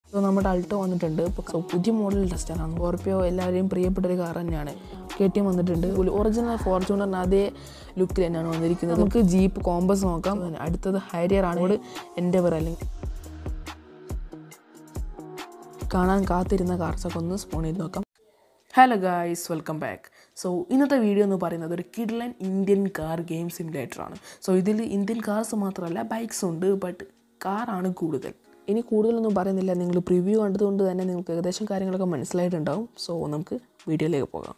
so നമ്മുടെ Alto വന്നിട്ടുണ്ട് ഇപ്പോൾ പുതിയ മോഡൽ ടെസ്റ്റാണ് സ്കോർപ്പിയോ എല്ലാവരെയും പ്രിയപ്പെട്ട ഒരു കാർ തന്നെയാണ് കെ ടി എം വന്നിട്ടുണ്ട് ഒറിജിനൽ ഫോർച്യൂണറിന് അതേ ലുക്കിൽ തന്നെയാണ് വന്നിരിക്കുന്നത് നമുക്ക് ജീപ്പ് കോമ്പസ് നോക്കാം അടുത്തത് ഹൈരിയർ ആണ് ഇവിടെ എൻ്റെ പേർ അല്ലെങ്കിൽ കാണാൻ കാത്തിരുന്ന കാർസൊക്കെ ഒന്ന് സ്പോൺ ചെയ്ത് നോക്കാം hello guys welcome back so ഇന്നത്തെ വീഡിയോ എന്ന് പറയുന്നത് ഒരു കിഡ്ലൻ ഇന്ത്യൻ കാർ ഗെയിം സിമുലേറ്റർ ആണ് സോ ഇതിൽ ഇന്ത്യൻ കാർസ് മാത്രമല്ല ബൈക്സ് ഉണ്ട് ബട്ട് കാറാണ് കൂടുതൽ ഇനി കൂടുതലൊന്നും പറയുന്നില്ല നിങ്ങൾ പ്രിവ്യൂ കണ്ടതുകൊണ്ട് തന്നെ നിങ്ങൾക്ക് ഏകദേശം കാര്യങ്ങളൊക്കെ മനസ്സിലായിട്ടുണ്ടാവും സോ നമുക്ക് വീഡിയോയിലേക്ക് പോകാം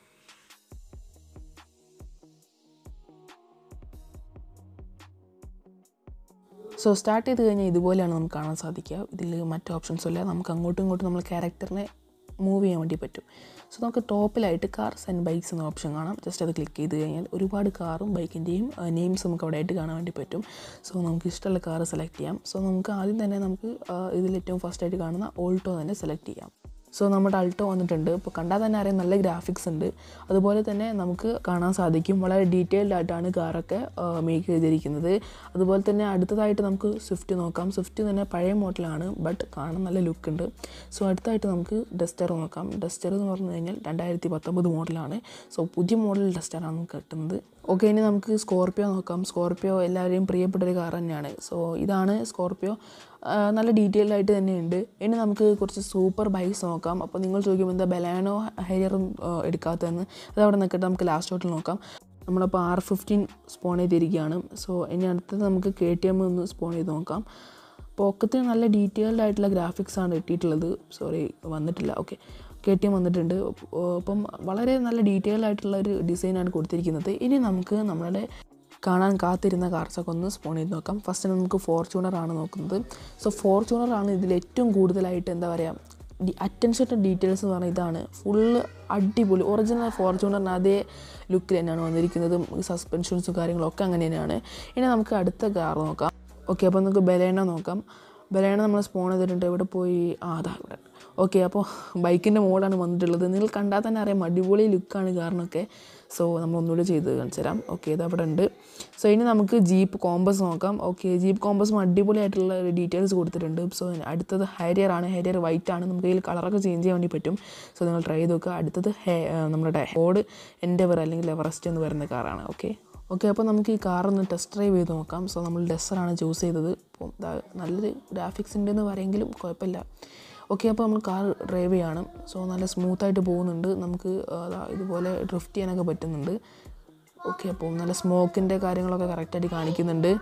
സോ സ്റ്റാർട്ട് ചെയ്ത് കഴിഞ്ഞാൽ ഇതുപോലെയാണ് നമുക്ക് കാണാൻ സാധിക്കുക ഇതിൽ മറ്റ് ഓപ്ഷൻസും ഇല്ല നമുക്ക് അങ്ങോട്ടും ഇങ്ങോട്ടും നമ്മൾ ക്യാരക്ടറിനെ മൂവ് ചെയ്യാൻ വേണ്ടി പറ്റും സോ നമുക്ക് ടോപ്പിലായിട്ട് കാർസ് ആൻഡ് ബൈക്സ് എന്ന ഓപ്ഷൻ കാണാം ജസ്റ്റ് അത് ക്ലിക്ക് ചെയ്ത് കഴിഞ്ഞാൽ ഒരുപാട് കാറും ബൈക്കിൻ്റെയും നെയിംസ് നമുക്ക് അവിടെ ആയിട്ട് കാണാൻ വേണ്ടി പറ്റും സോ നമുക്ക് ഇഷ്ടമുള്ള കാർ സെലക്ട് ചെയ്യാം സോ നമുക്ക് ആദ്യം തന്നെ നമുക്ക് ഇതിൽ ഏറ്റവും ഫസ്റ്റ് ആയിട്ട് കാണുന്ന ഓൾട്ടോ തന്നെ സെലക്ട് ചെയ്യാം സോ നമ്മുടെ അൾട്ടോ വന്നിട്ടുണ്ട് ഇപ്പോൾ കണ്ടാൽ തന്നെ അറിയാം നല്ല ഗ്രാഫിക്സ് ഉണ്ട് അതുപോലെ തന്നെ നമുക്ക് കാണാൻ സാധിക്കും വളരെ ഡീറ്റെയിൽഡ് ആയിട്ടാണ് കാറൊക്കെ മേക്ക് ചെയ്തിരിക്കുന്നത് അതുപോലെ തന്നെ അടുത്തതായിട്ട് നമുക്ക് സ്വിഫ്റ്റ് നോക്കാം സ്വിഫ്റ്റ് തന്നെ പഴയ മോഡലാണ് ബട്ട് കാണാൻ നല്ല ലുക്ക് ഉണ്ട് സോ അടുത്തായിട്ട് നമുക്ക് ഡസ്റ്റർ നോക്കാം ഡസ്റ്റർ എന്ന് പറഞ്ഞു കഴിഞ്ഞാൽ രണ്ടായിരത്തി പത്തൊമ്പത് മോഡലാണ് സോ പുതിയ മോഡൽ ഡസ്റ്ററാണ് നമുക്ക് കിട്ടുന്നത് ഓക്കെ ഇനി നമുക്ക് സ്കോർപ്പിയോ നോക്കാം സ്കോർപ്പിയോ എല്ലാവരെയും പ്രിയപ്പെട്ട ഒരു കാർ തന്നെയാണ് സോ ഇതാണ് സ്കോർപ്പിയോ നല്ല ഡീറ്റെയിൽഡ് ആയിട്ട് തന്നെയുണ്ട് ഇനി നമുക്ക് കുറച്ച് സൂപ്പർ ബൈക്സ് നോക്കാം അപ്പോൾ നിങ്ങൾ ചോദിക്കുമ്പോൾ എന്താ ബലാനോ ഹൈയറും എടുക്കാത്തതെന്ന് അത് അവിടെ നിൽക്കട്ടെ നമുക്ക് ലാസ്റ്റ് ഔട്ടിൽ നോക്കാം നമ്മളപ്പോൾ ആർ ഫിഫ്റ്റീൻ സ്പോൺ ചെയ്തിരിക്കുകയാണ് സോ ഇനി അടുത്തത് നമുക്ക് കെ ടി എം ഒന്ന് സ്പോൺ ചെയ്ത് നോക്കാം പോക്കത്തിന് നല്ല ഡീറ്റെയിൽഡ് ആയിട്ടുള്ള ഗ്രാഫിക്സ് ആണ് കിട്ടിയിട്ടുള്ളത് സോറി വന്നിട്ടില്ല ഓക്കെ കെ ടി എം വന്നിട്ടുണ്ട് അപ്പം വളരെ നല്ല ഡീറ്റെയിൽ ആയിട്ടുള്ള ഒരു ഡിസൈനാണ് കൊടുത്തിരിക്കുന്നത് ഇനി നമുക്ക് നമ്മുടെ കാണാൻ കാത്തിരുന്ന കാർസൊക്കെ ഒന്ന് സ്പോൺ ചെയ്ത് നോക്കാം ഫസ്റ്റ് നമുക്ക് ഫോർച്യൂണർ ആണ് നോക്കുന്നത് സോ ഫോർച്യൂണർ ആണ് ഇതിൽ ഏറ്റവും കൂടുതലായിട്ട് എന്താ പറയുക ഡി അറ്റൻഷൻ ടു ഡീറ്റെയിൽസ് എന്ന് പറഞ്ഞാൽ ഇതാണ് ഫുള്ള് അടിപൊളി ഒറിജിനൽ ഫോർച്യൂണറിന് അതേ ലുക്കിൽ തന്നെയാണ് വന്നിരിക്കുന്നത് സസ്പെൻഷൻസും കാര്യങ്ങളൊക്കെ അങ്ങനെ തന്നെയാണ് ഇനി നമുക്ക് അടുത്ത കാർ നോക്കാം ഓക്കെ അപ്പോൾ നമുക്ക് ബലേണ നോക്കാം ബലേണ നമ്മൾ സ്പോൺ ചെയ്തിട്ടുണ്ട് ഇവിടെ പോയി ആ അതാ ഇവിടെ ഓക്കെ അപ്പോൾ ബൈക്കിൻ്റെ മോഡാണ് വന്നിട്ടുള്ളത് നിങ്ങൾ കണ്ടാൽ തന്നെ അറിയാം അടിപൊളി ലുക്കാണ് കാറിനൊക്കെ സോ നമ്മൾ ഒന്നുകൂടി ചെയ്ത് കാണിച്ചു തരാം ഓക്കെ ഇത് അവിടെ ഉണ്ട് സോ ഇനി നമുക്ക് ജീപ്പ് കോമ്പസ് നോക്കാം ഓക്കെ ജീപ്പ് കോമ്പസും അടിപൊളിയായിട്ടുള്ള ഡീറ്റെയിൽസ് കൊടുത്തിട്ടുണ്ട് സോ അടുത്തത് ഹൈരിയർ ആണ് ഹൈരിയർ വൈറ്റ് ആണ് നമുക്ക് ഇതിൽ കളറൊക്കെ ചേഞ്ച് ചെയ്യാൻ വേണ്ടി പറ്റും സോ നിങ്ങൾ ട്രൈ ചെയ്ത് നോക്കുക അടുത്തത് ഹേ നമ്മുടെ ഹോഡ് എൻഡെവർ അല്ലെങ്കിൽ എവറസ്റ്റ് എന്ന് പറയുന്ന കാറാണ് ഓക്കെ ഓക്കെ അപ്പോൾ നമുക്ക് ഈ കാറൊന്ന് ടെസ്റ്റ് ഡ്രൈവ് ചെയ്ത് നോക്കാം സോ നമ്മൾ ഡെസറാണ് ചൂസ് ചെയ്തത് അപ്പം നല്ലൊരു ഗ്രാഫിക്സ് ഉണ്ടെന്ന് പറയുമെങ്കിലും കുഴപ്പമില്ല ഓക്കെ അപ്പോൾ നമ്മൾ കാർ ഡ്രൈവ് ചെയ്യണം സോ നല്ല സ്മൂത്തായിട്ട് പോകുന്നുണ്ട് നമുക്ക് ഇതുപോലെ ഡ്രിഫ്റ്റ് ചെയ്യാനൊക്കെ പറ്റുന്നുണ്ട് ഓക്കെ അപ്പോൾ നല്ല സ്മോക്കിൻ്റെ കാര്യങ്ങളൊക്കെ കറക്റ്റായിട്ട് കാണിക്കുന്നുണ്ട്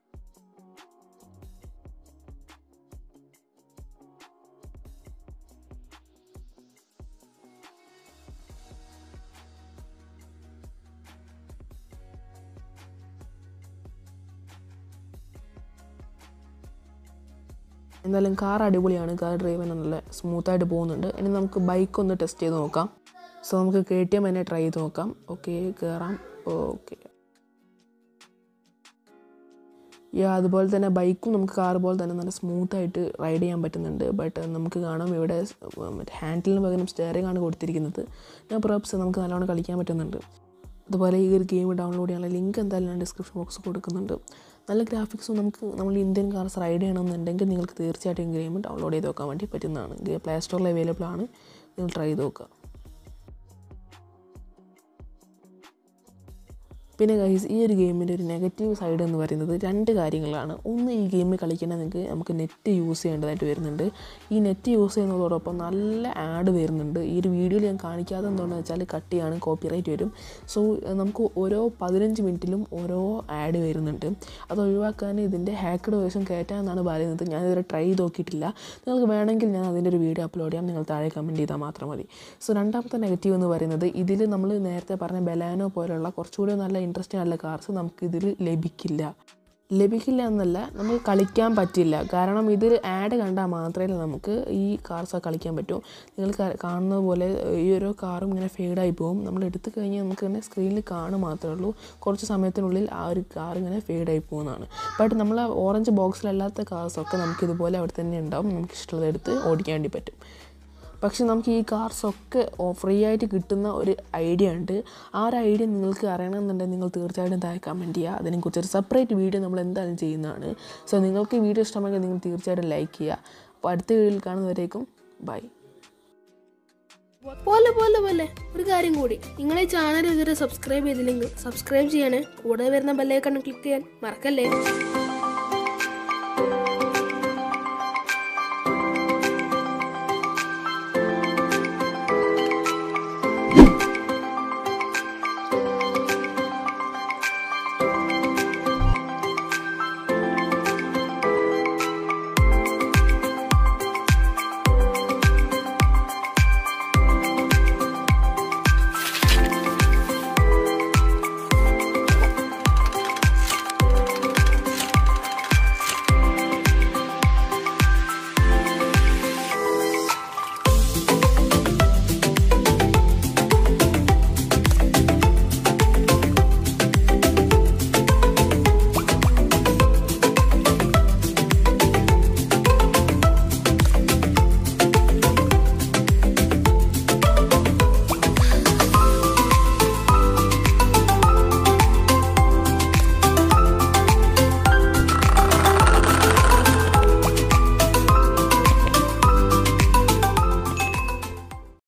എന്തായാലും കാർ അടിപൊളിയാണ് കാർ ഡ്രൈവ് ചെയ്യാൻ നല്ല സ്മൂത്തായിട്ട് പോകുന്നുണ്ട് ഇനി നമുക്ക് ബൈക്ക് ഒന്ന് ടെസ്റ്റ് ചെയ്ത് നോക്കാം സോ നമുക്ക് കെ ടി എം തന്നെ ട്രൈ ചെയ്ത് നോക്കാം ഓക്കെ കയറാം ഓക്കെ യാ അതുപോലെ തന്നെ ബൈക്കും നമുക്ക് കാർ പോലെ തന്നെ നല്ല സ്മൂത്തായിട്ട് റൈഡ് ചെയ്യാൻ പറ്റുന്നുണ്ട് ബട്ട് നമുക്ക് കാണാം ഇവിടെ മറ്റേ ഹാൻഡിലിന് പകരം സ്റ്റെയറിംഗ് ആണ് കൊടുത്തിരിക്കുന്നത് ഞാൻ പ്രോപ്സ് നമുക്ക് നല്ലോണം കളിക്കാൻ പറ്റുന്നുണ്ട് അതുപോലെ ഈ ഒരു ഗെയിം ഡൗൺലോഡ് ചെയ്യാനുള്ള ലിങ്ക് എന്തായാലും ഞാൻ ഡിസ്ക്രിപ്ഷൻ ബോക്സ് കൊടുക്കുന്നുണ്ട് നല്ല ഗ്രാഫിക്സും നമുക്ക് നമ്മൾ ഇന്ത്യൻ കാർസ് റൈഡ് ചെയ്യണമെന്നുണ്ടെങ്കിൽ നിങ്ങൾക്ക് തീർച്ചയായിട്ടും ഗെയിം ഡൗൺലോഡ് ചെയ്ത് നോക്കാൻ വേണ്ടി പറ്റുന്നതാണ് പ്ലേ സ്റ്റോറിൽ അവൈലബിൾ ആണ് നിങ്ങൾ ട്രൈ ചെയ്ത് നോക്കുക പിന്നെ ഗൈസ് ഈ ഒരു ഗെയിമിൻ്റെ ഒരു നെഗറ്റീവ് സൈഡ് എന്ന് പറയുന്നത് രണ്ട് കാര്യങ്ങളാണ് ഒന്ന് ഈ ഗെയിം കളിക്കണമെങ്കിൽ നമുക്ക് നെറ്റ് യൂസ് ചെയ്യേണ്ടതായിട്ട് വരുന്നുണ്ട് ഈ നെറ്റ് യൂസ് ചെയ്യുന്നതോടൊപ്പം നല്ല ആഡ് വരുന്നുണ്ട് ഈ ഒരു വീഡിയോയിൽ ഞാൻ കാണിക്കാതെ എന്താണെന്ന് വെച്ചാൽ കട്ടിയാണ് കോപ്പിറൈറ്റ് വരും സോ നമുക്ക് ഓരോ പതിനഞ്ച് മിനിറ്റിലും ഓരോ ആഡ് വരുന്നുണ്ട് അത് ഒഴിവാക്കാൻ ഇതിൻ്റെ ഹാക്കഡ് വേർഷൻ കയറ്റാമെന്നാണ് പറയുന്നത് ഞാനിതുവരെ ട്രൈ ചെയ്ത് നോക്കിയിട്ടില്ല നിങ്ങൾക്ക് വേണമെങ്കിൽ ഞാൻ അതിൻ്റെ ഒരു വീഡിയോ അപ്ലോഡ് ചെയ്യാം നിങ്ങൾ താഴെ കമൻറ്റ് ചെയ്താൽ മാത്രം മതി സോ രണ്ടാമത്തെ നെഗറ്റീവ് എന്ന് പറയുന്നത് ഇതിൽ നമ്മൾ നേരത്തെ പറഞ്ഞ ബലാനോ പോലുള്ള കുറച്ചുകൂടി നല്ല ഇൻട്രസ്റ്റിംഗ് ആയിട്ടുള്ള കാർസ് നമുക്ക് ഇതിൽ ലഭിക്കില്ല ലഭിക്കില്ല എന്നല്ല നമുക്ക് കളിക്കാൻ പറ്റില്ല കാരണം ഇതിൽ ആഡ് കണ്ടാൽ മാത്രമേ നമുക്ക് ഈ കാർസ് കളിക്കാൻ പറ്റൂ നിങ്ങൾ കാണുന്നത് പോലെ ഈ ഓരോ കാറും ഇങ്ങനെ ഫെയ്ഡായി പോകും നമ്മൾ എടുത്തു കഴിഞ്ഞാൽ നമുക്ക് തന്നെ സ്ക്രീനിൽ കാണുക മാത്രമേ ഉള്ളൂ കുറച്ച് സമയത്തിനുള്ളിൽ ആ ഒരു കാർ ഇങ്ങനെ ഫെയ്ഡായി പോകുന്നതാണ് ബട്ട് നമ്മൾ ഓറഞ്ച് ബോക്സിലല്ലാത്ത കാർസൊക്കെ നമുക്ക് ഇതുപോലെ അവിടെ തന്നെ ഉണ്ടാവും നമുക്ക് ഇഷ്ടമുള്ളത് എടുത്ത് ഓടിക്കാൻ വേണ്ടി പറ്റും പക്ഷെ നമുക്ക് ഈ കാർസൊക്കെ ഫ്രീ ആയിട്ട് കിട്ടുന്ന ഒരു ഐഡിയ ഉണ്ട് ആ ഒരു ഐഡിയ നിങ്ങൾക്ക് അറിയണമെന്നുണ്ടെങ്കിൽ നിങ്ങൾ തീർച്ചയായിട്ടും താഴെ കമൻറ്റ് ചെയ്യുക അതിനെക്കുറിച്ച് ഒരു സെപ്പറേറ്റ് വീഡിയോ നമ്മൾ എന്തായാലും ചെയ്യുന്നതാണ് സോ നിങ്ങൾക്ക് ഈ വീഡിയോ ഇഷ്ടമെങ്കിൽ നിങ്ങൾ തീർച്ചയായിട്ടും ലൈക്ക് ചെയ്യുക അപ്പോൾ അടുത്ത വീഡിയോയിൽ കാണുന്നവരേക്കും ബൈ പോലെ പോലെ പോലെ ഒരു കാര്യം കൂടി നിങ്ങൾ ഈ ചാനൽ ഇതുവരെ സബ്സ്ക്രൈബ് ചെയ്തില്ലെങ്കിൽ സബ്സ്ക്രൈബ് ചെയ്യാന് കൂടെ വരുന്ന ബെല്ലൈക്കൺ ക്ലിക്ക് ചെയ്യാൻ മറക്കല്ലേ